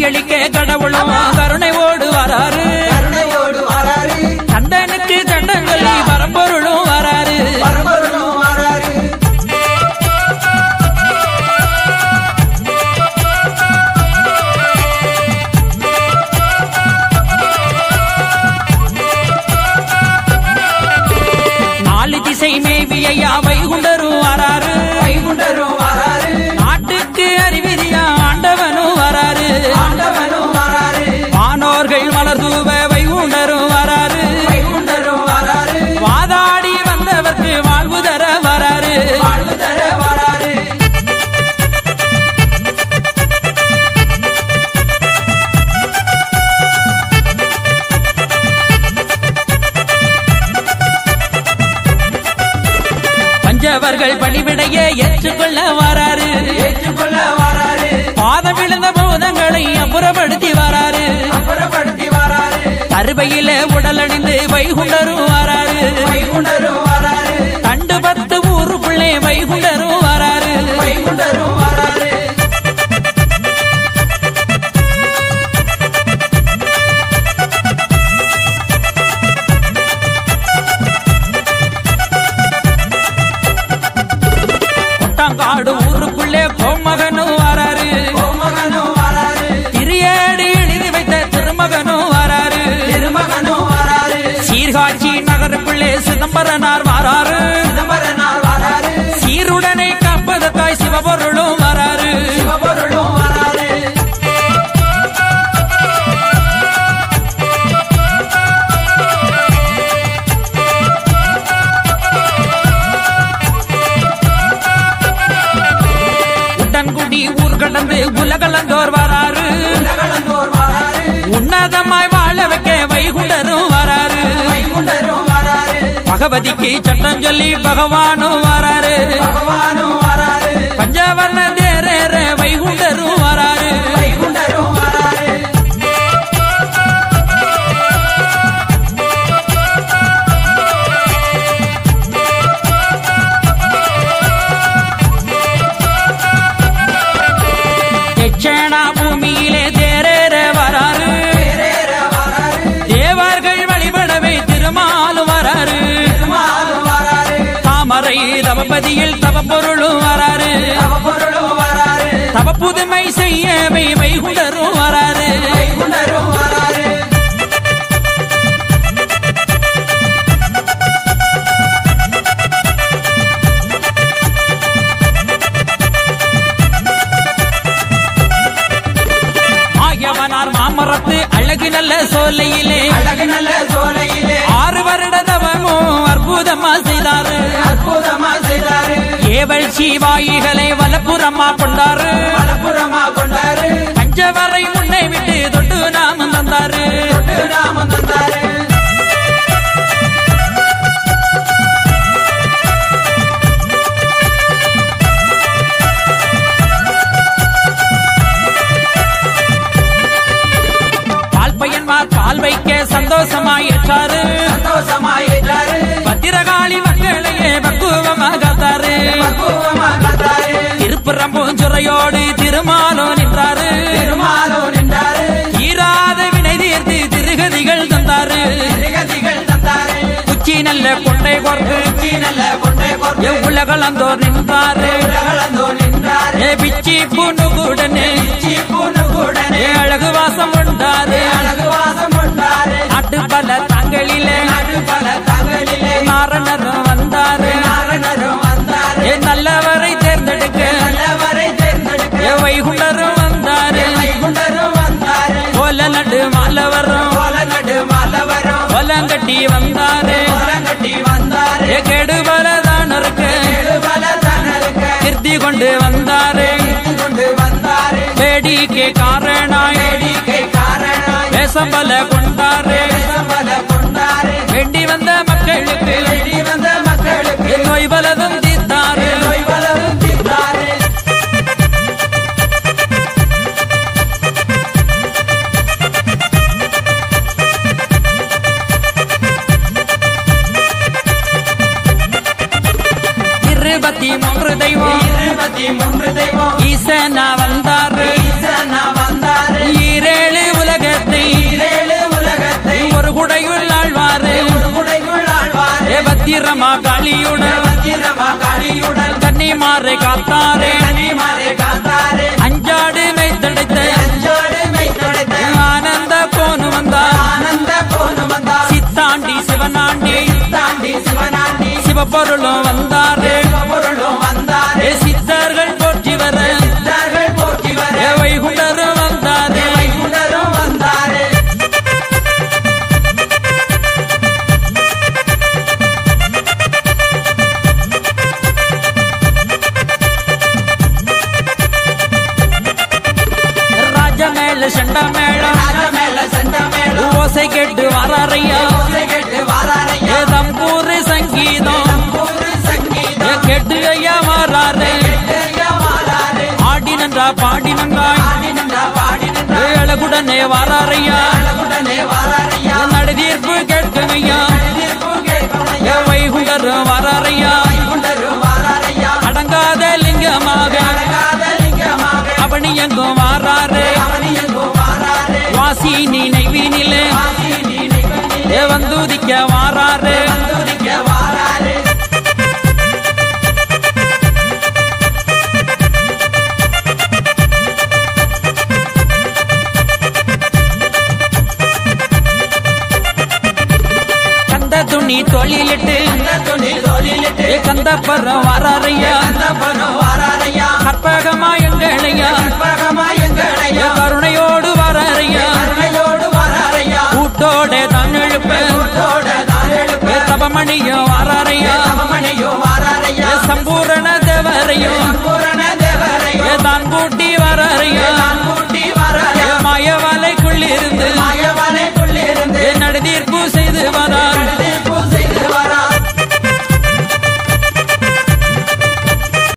கையளிக்க கடவுளும் கருணை ஓடு வராரு கருணையோடு வராரு கண்டனுக்கு கண்டங்களி பரம்பொருளும் வராரு பரம்பொருளும் வராரு நாலு திசை மேவியா வைகுண்டரும் வராரு வைகுண்டரும் வராரு நாட்டுக்கு அறிவிதியா ஆண்டவனும் வராரு ஆண்டவனும் வராரு வானோர்கள் மலர் தூவ வைகுண்டரும் வராரு வைகுண்டரும் வராரு வாதாடி வந்தவர்க்கு வாழ்வு தர வராரு வாழ்வு தர வராரு பஞ்சவர்கள் பணிவிடைய ஏற்றுக்கொள்ள வராரு ஏற்றுக்கொள்ள வராரு பாதம் விழுந்த பூதங்களை அப்புறப்படுத்தி வராரு அப்புறப்படுத்தி வராரு கருவையில உடலணிந்து வைகுண்டரும் வராரு வைகுண்டரும் வராரு கண்டு பத்து ஊருக்குள்ளே வைகுண்டரும் வராரு வைகுண்டரும் வராரு கொட்டாங்காடு ஊருக்குள்ளே பொம்மகனும் வராரு மகனும் வராரு திரியேடு எழுதி வைத்த திருமகனும் வராரு திருமகனும் வராரு சீர்காழி நகருக்குள்ளே சிதம்பரனார் வராரு சிதம்பரனார் வராரு சீருடனை காப்பதற்காய் சிவபொருளும் வராரு சிவபொருளும் வராரு உடன்குடி ஊர் கடந்து உலகளந்தோர் வராரு உலகளந்தோர் வராரு உன்னதமாய் வாழ வைக்க வைகுண்டரும் வராரு வைகுண்டரும் வராரு பகவதிக்கு சட்டம் சொல்லி பகவானும் வராரு பகவானும் வராரு பஞ்சவர்ண தேரேற வைகுண்டரும் வராரு வைகுண்டரும் வராரு எச்சேனா பூமியிலே தேரேற வராரு தேரேற வராரு தேவர்கள் வழிபடவே திருமாலும் வராரு திருமாலும் வராரு தாமரை தவபதியில் தவப்பொருளும் வராரு அவபொருளும் வராரு தவ புதுமை செய்யவே வைகுண்டரும் வராரு வைகுண்டரும் வராரு ஆயவனார் மாமரத்து அழகு நல்ல சோலையிலே அழகு நல்ல சோலையிலே ஆறு வருட தவமும் அற்புதமா செய்தாரு அற்புதமா செய்தாரு ஏவல் சீவாயிகளை வலப்புறமா கொண்டாரு மலப்புறமா கொண்டாரு பஞ்சவரை முன்னே விட்டு தொட்டு நாமம் தந்தாரு தொட்டு நாமம் தந்தாரு பால் பையன்மார் பால் வைக்க சந்தோஷமாயிற்றாரு சந்தோஷமாயிட்டாரு பத்திரகாளி மக்களையே பக்குவமாக காத்தாரு பக்குவமா காத்தாரு திருப்புறம்பூஞ்சுரையோடு திருமாலோ நின்றாரு திருமாலும் நின்றாரு ஈராத வினை தீர்த்து திருகதிகள் தந்தாரு திகதிகள் தந்தாரு உச்சி நல்ல கொண்டை கொர்க்கு உச்சி நல்ல கொண்டை கொண்டு உலகளந்தோர் நின்றாரு உலகளந்தோ நின்றாரு ஏ பிச்சி பூணுகுடனே சீப்பூனு கூடனே ஏ அழகு வாசம் உண்டாரு அழகு வாசம் கொண்டாரு நாட்டு பல தங்களிலே நாடு பல தங்களிலே நாரணரும் வந்தாரு நாரணரும் வந்தாரு ஏ நல்லவரை தேர்ந்தெடுக்க நல்லவரை தேர்ந்தெடுக்க ஏ வைகுண்டரும் வந்தாரு வைகுண்டரும் வந்தாரு கோல நடு மாலவரும் கோல நடு மலவரும் கோலங்கட்டி வந்தாரு கோலங்கட்டி வந்தாரு ஏ கெடுபலதானருக்கு பல தனருக்க திருத்தி கொண்டு வந்தாரு கொண்டு வந்தாரு வேடிக்கை காரணாய் வேடிக்கை காரணம் வேசம்பல கொண்டாரு பல கொண்டாரு வேண்டி வந்த மக்களுக்கு வேண்டி வந்த மக்களுக்கு நோய் பலதும் தீர்த்தாரு நோய் பலரும் தீர்த்தாரு இருபத்தி மூன்று தெய்வம் இருபத்தி மூன்று தெய்வம் ஈசனா வந்தாரு ஈசனா வந்தாரு ஈர மந்திரமா காளியுடன் மந்திரமா காளியுடன் கன்னிமாரை காத்தாரே கன்னிமாரே காத்தாரே அஞ்சாடு மெய்தடைத்த அஞ்சோடு மெய் துடைத்த ஆனந்த போனு வந்தார் ஆனந்த போனு வந்தார் சித்தாண்டி சிவனாண்டி தாண்டி சிவனாண்டி சிவபொருளும் வந்தாரே பொருளும் வந்தாரே ஏ சித்தர்கள் போற்றி வர சித்தர்கள் போற்றி வர ஏ வைகுண்டரும் வந்தாரே வைகுண்டரும் வந்தாரே ராஜ மேல சண்ட மேளம் ராஜ மேல சண்ட மேல ஓசை கேட்டு வராரையா ஓசை கேட்டு வாராரையா ஏ தம்பூரு சங்கீதம் ஒரு சங்கீதம் ஏ கேட்டு ஐயா வராரே ஐயா வாராரே ஆடி நன்றா பாடி நன்றாய் பாடி நின்றா பாடி நின்றா ஏ அழகுடனே வராரையா உடனே வாராரையா நடு தீர்ப்பு கேட்கும் ஐயா தீர்ப்பு கேட்கணையா ஏ வைகுண்டரும் வராரையா வைகுண்டரும் வாராரையா அடங்காத லிங்கமாக அழகாத லிங்கமாக அவனி எங்கும் வாராரே அவனி எங்கும் வாராரே வாசி நீ நெய்வீனிலே வாசி நீ நிகழ்ச்சி ஏ வந்துதிக்க வாராரே துதிக்க வாராரே கந்த துணி தொழிலிட்டு அந்த துணி தோலிலிட்டு ஏ கந்த பரம் வாராரையா அந்த பணம் வாராரையா கற்பகமா எங்களையா கற்பகமா எங்களையா கருணையோடு வராரையா கருணையோடு வாராரையா கூட்டோட தான் எழுப்ப கூட்டோட தான் எழுப்ப ஏ தபமணியும் வாராரையா தவமணியோ வாராரையா ஏ சம்பூரண தேவரையும் பூரண தேவரையோ ஏ தான் கூட்டி வராரையா